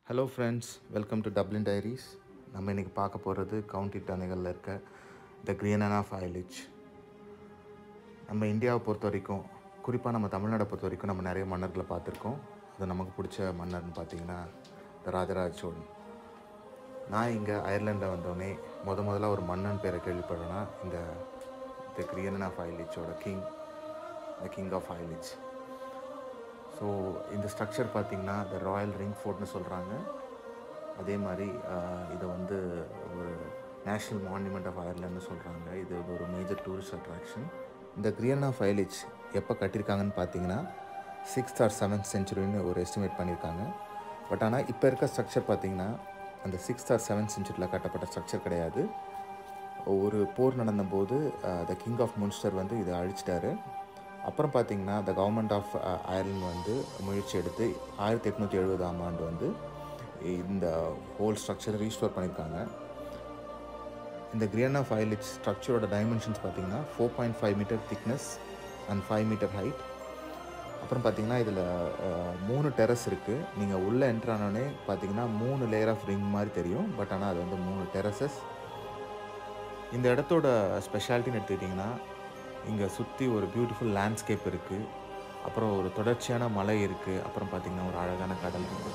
hello friends welcome to Dublin diaries நம்ம இன்றைக்கி பார்க்க போகிறது கவுண்டி டனைகளில் இருக்க த கிரியனன் ஆஃப் ஐலிச் நம்ம இந்தியாவை பொறுத்த வரைக்கும் குறிப்பாக நம்ம தமிழ்நாடை பொறுத்த வரைக்கும் நம்ம நிறைய மன்னர்களை பார்த்துருக்கோம் அது நமக்கு பிடிச்ச மன்னர்னு பார்த்தீங்கன்னா த ராஜராஜ சோழன் நான் இங்கே அயர்லாண்டில் வந்தோடனே முத முதல்ல ஒரு மன்னன் பேரை கேள்விப்படுறேன்னா இந்த த கிரியனன் ஆஃப் ஐலிச்சோட king the king of Aileach so இந்த ஸ்ட்ரக்சர் பார்த்திங்கன்னா த ராயல் ரிங் ஃபோர்ட்னு சொல்கிறாங்க அதே மாதிரி ஆஹ், இதை வந்து ஒரு நேஷ்னல் மான்யூமெண்ட் ஆஃப் அயர்லாண்ட்னு சொல்கிறாங்க இது ஒரு மேஜர் டூரிஸ்ட் அட்ராக்ஷன் இந்த கிரியன் ஆஃப் ஐலிச் எப்போ கட்டியிருக்காங்கன்னு பார்த்தீங்கன்னா சிக்ஸ்த் ஆர் செவன்த் செஞ்சுரின்னு ஒரு எஸ்டிமேட் பண்ணியிருக்காங்க பட் ஆனால் இப்போ இருக்க ஸ்ட்ரக்சர் பார்த்தீங்கன்னா அந்த சிக்ஸ்த் ஆர் செவன்த் செஞ்சுரியில் கட்டப்பட்ட ஸ்ட்ரக்சர் கிடையாது ஒரு போர் நடந்தபோது த கிங் ஆஃப் முன்ஸ்டர் வந்து இதை அழிச்சிட்டாரு அப்புறம் பார்த்தீங்கன்னா த கவர்மெண்ட் ஆஃப் அயர்லாந்து வந்து முயற்சி எடுத்து ஆயிரத்தி எட்நூற்றி எழுபதாம் ஆண்டு வந்து இந்த ஹோல் ஸ்ட்ரக்சரை ரீஸ்டோர் பண்ணியிருக்காங்க இந்த கிரியன் ஆஃப் ஐலிச் ஸ்ட்ரக்சரோட டைமென்ஷன்ஸ் பார்த்தீங்கன்னா four point five metre thickness and five metre height அப்புறம் பார்த்தீங்கன்னா இதில் மூணு டெரஸ் இருக்குது நீங்கள் உள்ளே என்ட்ரு ஆனோடனே பார்த்தீங்கன்னா மூணு லேயர் ஆஃப் ரிங் மாதிரி தெரியும் பட் ஆனால் அது வந்து மூணு டெரஸஸ் இந்த இடத்தோட ஸ்பெஷாலிட்டின்னு எடுத்துக்கிட்டிங்கன்னா இங்கே சுற்றி ஒரு பியூட்டிஃபுல் லேண்ட்ஸ்கேப் இருக்குது அப்புறம் ஒரு தொடர்ச்சியான மலை இருக்குது அப்புறம் பார்த்திங்கன்னா ஒரு அழகான கடல் இருக்குது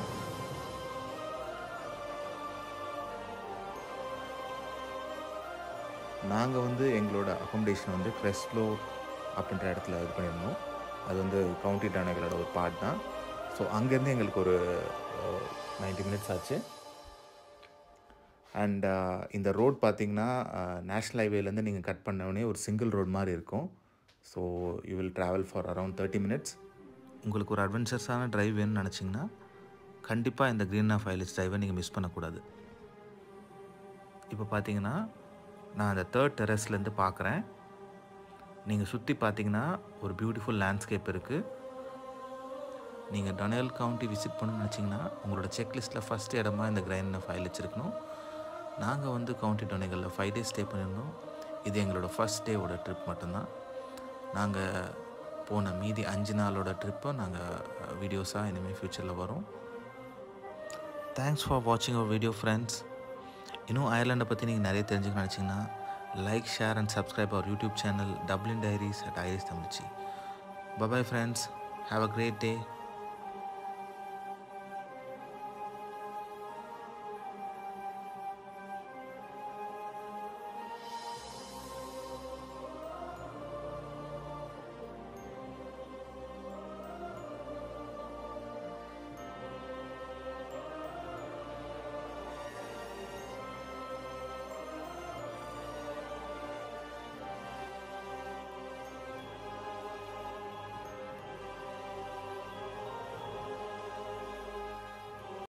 நாங்கள் வந்து எங்களோட அகாமடேஷன் வந்து கிரெஸ்லோ அப்படின்ற இடத்துல இது பண்ணியிருந்தோம் அது வந்து கவுண்டி டானகளோட ஒரு பார்ட் தான் ஸோ அங்கேருந்து எங்களுக்கு ஒரு நைன்டி மினிட்ஸ் ஆச்சு அண்ட் இந்த ரோட் பார்த்தீங்கன்னா நேஷ்னல் ஹைவேலேருந்து நீங்கள் கட் பண்ணவுடனே ஒரு சிங்கிள் ரோட் மாதிரி இருக்கும் so you will travel for around thirty minutes உங்களுக்கு ஒரு அட்வென்ச்சர்ஸான டிரைவ் வேணும்னு நினச்சிங்கன்னா கண்டிப்பாக இந்த க்ரீன் ஆஃப் ஐலிஸ் டிரைவை நீங்கள் மிஸ் பண்ணக்கூடாது இப்போ பார்த்தீங்கன்னா நான் அந்த தேர்ட் டெரஸ்லேருந்து பார்க்குறேன் நீங்கள் சுற்றி பார்த்தீங்கன்னா ஒரு பியூட்டிஃபுல் லேண்ட்ஸ்கேப் இருக்குது நீங்கள் டொனேல் கவுண்டி விசிட் பண்ணணும்னு நினச்சிங்கன்னா உங்களோட செக்லிஸ்ட்டில் ஃபஸ்ட் இடமா இந்த கிரைன் ஃபைல் வச்சுருக்கணும் நாங்கள் வந்து கவுண்டி டொனேகளில் ஃபைவ் டேஸ் ஸ்டே பண்ணியிருந்தோம் இது எங்களோட ஃபஸ்ட் டேவோட ட்ரிப் மட்டும்தான் நாங்கள் போன மீதி அஞ்சு நாளோட ட்ரிப்பை நாங்கள் வீடியோஸாக இனிமேல் ஃப்யூச்சரில் வரும் தேங்க்ஸ் ஃபார் வாட்சிங் அவர் வீடியோ ஃப்ரெண்ட்ஸ் இன்னும் அயர்லாண்டை பற்றி நீங்கள் நிறைய தெரிஞ்சுக்கணும்னு நினச்சிங்கன்னா like share and subscribe our YouTube channel Dublin diaries at Irish தமிழ்ச்சி bye bye friends have a great day